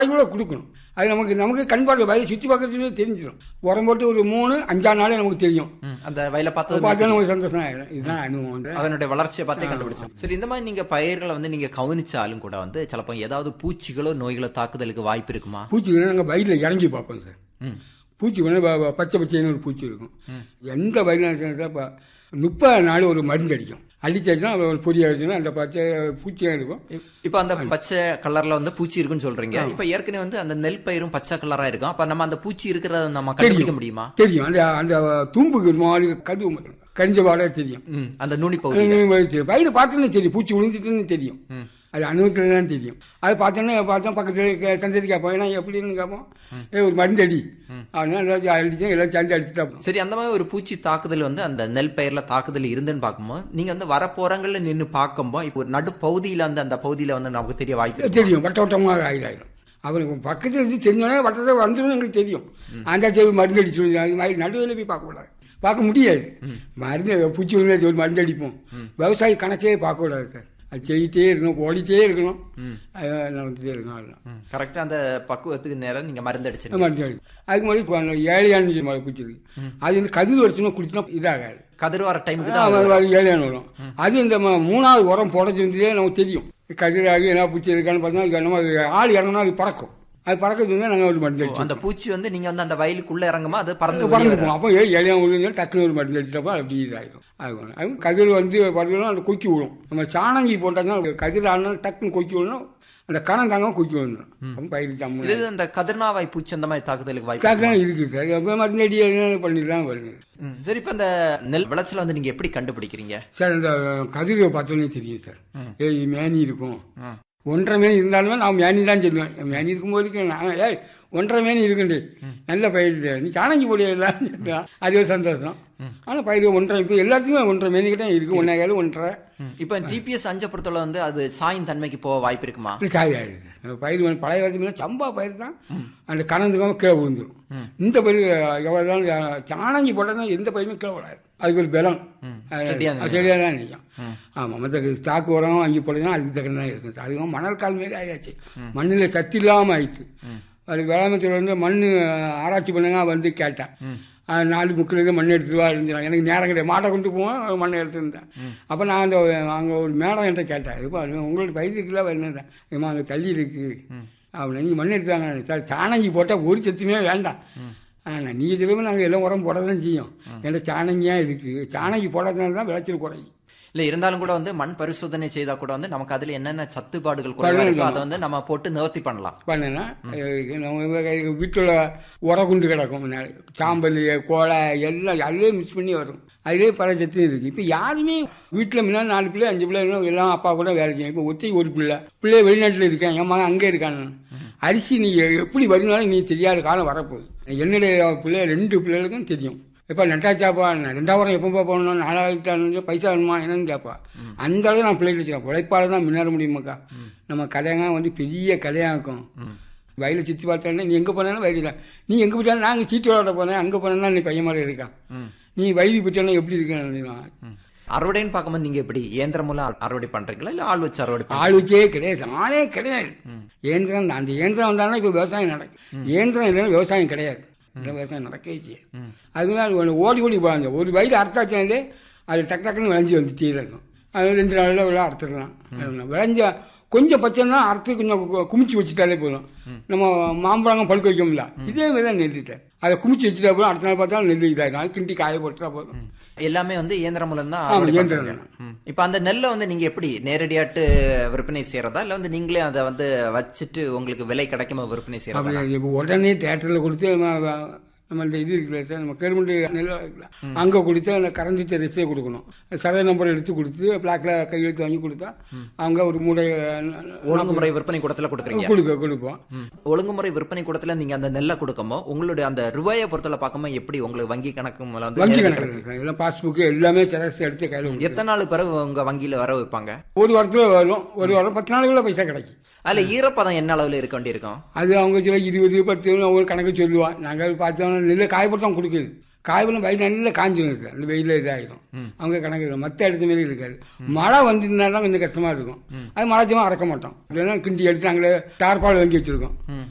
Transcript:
கூட கொடுக்கணும் அது நமக்கு நமக்கு கண் பார்வை வயல் சுற்றி பார்க்கறதுமே தெரிஞ்சிடும் உரம் போட்டு ஒரு மூணு அஞ்சாறு நாளே நமக்கு தெரியும் ம், அந்த வயலை பார்த்தது பார்த்தா நமக்கு சந்தோஷம் ஆயிடும் இதுதான் அனுபவம் அதனுடைய வளர்ச்சியை பார்த்தே கண்டுபிடிச்சோம் சரி இந்த மாதிரி நீங்க பயிர்களை வந்து நீங்க கவனிச்சாலும் கூட வந்து சிலப்போ ஏதாவது பூச்சிகளோ நோய்களோ தாக்குதலுக்கு வாய்ப்பு இருக்குமா பூச்சி நாங்கள் வயலில் இறங்கி பார்ப்போம் சார் ம் பூச்சி வந்து ப- ப- பச்சை பச்சைன்னு ஒரு பூச்சி இருக்கும் எந்த வயலில் இப்போ முப்பது நாள் ஒரு மருந்து அடிக்கும் அடிச்சாச்சுன்னா அது ஒரு பொடி அடிச்சுன்னா அந்த பச்சை பூச்சியாக இருக்கும் இப்- இப்ப அந்த பச்சை கலர்ல வந்து பூச்சி இருக்குன்னு சொல்றீங்க இப்ப ஏற்கனவே வந்து அந்த நெல் பயிரும் பச்சை கலரா இருக்கும் அப்ப நம்ம அந்த பூச்சி இருக்கிறத நம்ம கண்டுபிடிக்க முடியுமா தெரியும் அந்த அந்த தும்புக்கு ஒரு மாதிரி கடுவு மட்டும் கரிஞ்ச வாடகை தெரியும் ம், அந்த நுனி பகுதி வயிறு பார்த்தோன்னே தெரியும் பூச்சி விழுந்துட்டுன்னு தெரியும் ம். அது அனுபவத்தில் தான் தெரியும் அது பார்த்தோன்னே பார்த்தோம் பக்கத்தில் சந்ததி கேட்போம் ஏன்னா எப்படின்னு கேட்போம் ஏ ஒரு மருந்து அடி அதனால எல்லாத்தையும் அடிச்சோம் எல்லாம் சேர்ந்து அடிச்சுட்டா போதும். சரி அந்த மாதிரி ஒரு பூச்சி தாக்குதல் வந்து அந்த நெல் பயிர்ல தாக்குதல் இருந்துன்னு பார்க்கும்போது நீங்க வந்து வரப்போறங்கள்ல நின்னு பார்க்கும்போது இப்போ ஒரு நடு பகுதியில வந்து அந்த பகுதியில வந்து நமக்கு தெரிய வாய்ப்பு இருக்கு. தெரியும் வட்ட வட்டமாக ஆயிடாயிரும் அவனுக்கு பக்கத்தில் இருந்து தெரிஞ்சோடனே வட்டத்தை வந்துடும் எங்களுக்கு தெரியும் அந்த சரி மருந்து அடிச்சு அது மாதிரி நடுவில் போய் பார்க்கக்கூடாது பார்க்க முடியாது மருந்து பூச்சி விழுந்து ஒரு மருந்து அடிப்போம் விவசாயி கணக்கே பார்க்கக்கூடாது சார் அது செய்யிட்டே இருக்கணும் ஓடிட்டே இருக்கணும் அது நடந்துட்டே இருக்கணும் அதெல்லாம் ம், கரெக்டா அந்த பக்குவத்துக்கு நேரம் நீங்க மருந்து அடிச்சிருங்க மருந்து அடி அதுக்கு முன்னாடி இப்போ ஏழையான்னு மழை பூச்சி இருக்கு அது வந்து கதிர் வச்சுனா குடிச்சா இதாகாது கதிர் வர டைமுக்கு ஆ, தான் அது ஏழையான வரும் அது இந்த ம- மூணாவது உரம் போடச்சிருந்ததே நமக்கு தெரியும் கதிராகி என்ன பூச்சி இருக்கான்னு பார்த்தா இது நம்ம ஆள் இறங்கினா அது பறக்கும் அது பறக்கிறது வந்து நாங்கள் ஒரு மருந்து அடிச்சோம் அந்த பூச்சி வந்து நீங்க வந்து அந்த வயலுக்குள்ள இறங்குமா அது பறந்து வெளியே பறந்து வரும். போகும் அப்போ ஏ ஏழையாக விழுந்து டக்குனு ஒரு மருந்து அடிச்சப்போ அப்படி இதாகிடும் அது ஒண்ணு. அது கதிர் வந்து பார்த்தீங்கன்னா அந்த கொக்கி விழும் நம்ம சாணங்கி போட்டாங்கன்னா கதிர் ஆனாலும் டக்குன்னு கொக்கி விழணும் அந்த கணம் தாங்க கொக்கி விழுந்துடும் அப்போ பயிர் தம்மு இது அந்த கதிர்னாவாய் பூச்சி அந்த மாதிரி தாக்குதலுக்கு வாய்ப்பு தாக்கம் இருக்கு சார் அப்போ மருந்து அடி பண்ணிட்டு தான் வருது ம், சரி இப்ப அந்த நெல் விளைச்சல வந்து நீங்க எப்படி கண்டுபிடிக்கிறீங்க சார் இந்த கதிரை பார்த்தோன்னே தெரியும் சார் ஏய் இது மேனி இருக்கும் ம். ஒன்றரை மேனி இருந்தாலுமே நான் மேனி தான் சொல்லுவேன் மேனி இருக்கும்போது நான் ஏய் ஒன்றரை மேனி இருக்குண்டு நல்ல பயிர் நீ சாணங்கி போடியெல்லாம் சொல்லுவான் அது ஒரு சந்தோஷம் ஆனால் பயிர் ஒன்றரை இப்போ எல்லாத்துக்குமே ஒன்றரை மேனிக்கு தான் இருக்கு ஒன்றரை காலம் ஒன்றரை ம், இப்ப டிபிஎஸ் அஞ்ச பொறுத்தவரை வந்து அது சாயின் தன்மைக்கு போக வாய்ப்பு இருக்குமா இப்படி சாய் ஆயிடுது அந்த பயிர் வந்து பழைய காலத்துக்கு சம்பா பயிர் தான் அந்த கணந்துக்காம கீழே விழுந்துடும் இந்த பயிர் எவ்வளோ சாணங்கி போட்டால் தான் எந்த பயிருமே கீழே விடாது அதுக்கு ஒரு பலம் steady ஆ நிக்கும். சரியாக தான் நிற்கும் ஆமாம் மற்ற ஸ்டாக் உரம் வாங்கி போட்டதுன்னா அதுக்கு தகுந்த தான் இருக்கும் அதுவும் மணல் கால் மாரி ஆயாச்சு மண்ணில் சத்து இல்லாமல் ஆயிடுச்சு அது வேளாண்மை துறை வந்து மண் ஆராய்ச்சி பண்ணுங்க வந்து கேட்டேன் ஆஹ் நாலு முக்கில் மண் எடுத்துட்டு வா இருந்துச்சு எனக்கு நேரம் கிடையாது மாட்டை கொண்டு போவோம் மண்ணை எடுத்துருந்தேன் அப்போ நான் அந்த அங்கே ஒரு மேடம் என்கிட்ட கேட்டேன் இப்போ உங்களோட பயிர்க்குள்ள வேணுன்றேன் ஏமா அங்கே தள்ளி இருக்கு அப்படின்னு நீங்கள் மண் எடுத்து வாங்க சார் சாணங்கி போட்டால் ஒரு சத்துமே வேண்டாம் ஆனால் நீங்கள் திரும்ப நாங்கள் எல்லாம் உரம் போட தான் செய்யும் என்கிட்ட சாணங்கியாக இருக்குது சாணங்கி போடாதனால தான் விளைச்சல் குறையும் இல்ல இருந்தாலும் கூட வந்து மண் பரிசோதனை செய்தா கூட வந்து நமக்கு அதுல என்னென்ன சத்துப்பாடுகள் குறைவா இருக்கோ அதை வந்து நம்ம போட்டு நிவர்த்தி பண்ணலாம் பண்ணேன்னா நம்ம வீட்டில் உரகுண்டு கிடக்கும் முன்னாடி சாம்பல் கோலை எல்லாம் அதுலேயே மிக்ஸ் பண்ணி வரும் அதுலேயே பல சத்தும் இருக்கு இப்போ யாருமே வீட்டில் முன்னாடி நாலு பிள்ளை அஞ்சு பிள்ளை இருந்தா எல்லாம் அப்பா கூட வேலை செய்யும் இப்போ ஒத்தி ஒரு பிள்ளை பிள்ளை வெளிநாட்டில் இருக்கேன் என் மகன் அங்கே இருக்கான் அரிசி நீ எப்படி வருனாலும் நீ தெரியாத காலம் வரப்போகுது என்னுடைய பிள்ளை ரெண்டு பிள்ளைகளுக்கும் தெரியும் இப்போ நட்டாச்சாப்பா ரெண்டாயிரம் எப்போ போகணும் நாலாயிரத்தி பைசா வேணுமா என்னன்னு கேட்பா அந்த அளவு நான் பிள்ளைகள் வச்சுருக்கேன் உழைப்பால தான் முன்னேற முடியுமாக்கா நம்ம கடையங்க வந்து பெரிய கடையாக இருக்கும் வயலை சுற்றி பார்த்தா நீ எங்கே போனாலும் வயலில் நீ எங்கே போயிட்டாலும் நாங்கள் சீட்டு விளாட போனேன் அங்கே போனேன்னா நீ பையன் மாதிரி இருக்கான் நீ வயலி போயிட்டாலும் எப்படி இருக்கேன் ம். அறுவடைன்னு பார்க்கும்போது நீங்க எப்படி இயந்திரம் மூலம் அறுவடை பண்றீங்களா இல்ல ஆள் வச்சு அறுவடை பண்றீங்களா? ஆள் வச்சே கிடையாது ஆளே கிடையாது இயந்திரம் தான் அந்த இயந்திரம் வந்தாலும் இப்போ விவசாயம் நடக்கும் இயந்திரம் இல்லைன்னா விவசாயம் கிடையாது இல்லை விவசாயம் நடக்கவே செய்யாது அதுதான் ஒண்ணு ஓடி ஓடி போவாங்க ஒரு வயல் அறுத்தாச்சுனாலே அது டக்கு டக்குன்னு விளைஞ்சி வந்துட்டே இருக்கும் அது ரெண்டு நாளில் விழா அறுத்துடலாம் அது விளைஞ்ச கொஞ்சம் பச்சைன்னா அறுத்து கொஞ்சம் கு- குமிச்சு வச்சுட்டாலே போதும் நம்ம மாம்பழம் பழுக்க வைக்கோம்ல இதே மாதிரி தான் நெல் அதை குமிச்சு வச்சுட்டா போதும் அடுத்த நாள் பார்த்தா நெல் இதாகும் அது கிண்டி காய போட்டுட்டா போதும் எல்லாமே வந்து இயந்திரம் மூலம் தான் ஆமா, அறுவடை இயந்திரம் பண்றீங்க. ம். இப்ப அந்த நெல்லை வந்து நீங்க எப்படி நேரடியாட்டு விற்பனை செய்யறதா இல்ல வந்து நீங்களே அதை வந்து வச்சுட்டு உங்களுக்கு விலை கிடைக்குமா விற்பனை செய்யறதா அப்படி இப்போ உடனே தேட்டரில் கொடுத்து நம்ம நம்ம இந்த இது இருக்குல்ல சார் நம்ம கவர்மெண்ட் நிலம் இருக்குல்ல அங்கே கொடுத்து அந்த கரண்ட் ரெசியை கொடுக்கணும் சர்வே நம்பர் எடுத்து கொடுத்து பிளாக்ல கையெழுத்து வாங்கி கொடுத்தா அவங்க ஒரு மூடை ஒழுங்குமுறை விற்பனை கூடத்துல கொடுக்குறீங்க கொடுக்க கொடுப்போம் ம். ஒழுங்குமுறை விற்பனை கூடத்துல நீங்க அந்த நெல்லை கொடுக்கும்போது உங்களுடைய அந்த ரூபாயை பொறுத்தல பார்க்கும்போது எப்படி உங்களுக்கு வங்கி கணக்கு மூலம் வந்து வங்கி நேரடி கணக்கு இருக்கு சார். எல்லாம் பாஸ்புக் எல்லாமே செரஸ் எடுத்து கையில் கொடுத்து. எத்தனை நாள் பிறகு உங்க வங்கியில வர வைப்பாங்க ஒரு வாரத்தில் வரும் ஒரு வாரம் பத்து நாளுக்குள்ள பைசா கிடைக்கும் அதுல ஈரப்பதம் என்ன அளவுல இருக்க வேண்டியிருக்கும் அது அவங்க சில இருபது பத்து ஒரு கணக்கு சொல்லுவான் நாங்கள் பார்த்தோம் நெல்லை காயப்பட்டு குடுக்குது காய்பலம் வயல் நல்லா காஞ்சிடும் சார் அந்த வெயில இதாகிடும் அவங்க கணக்கு இருக்கும் மற்ற இடத்து மாரி இருக்காது மழை வந்திருந்தா தான் கொஞ்சம் கஷ்டமா இருக்கும் அது மழை ஜமா அறக்க மாட்டோம் இல்லைன்னா கிண்டி எடுத்து நாங்களே தார்பால் வாங்கி வச்சிருக்கோம்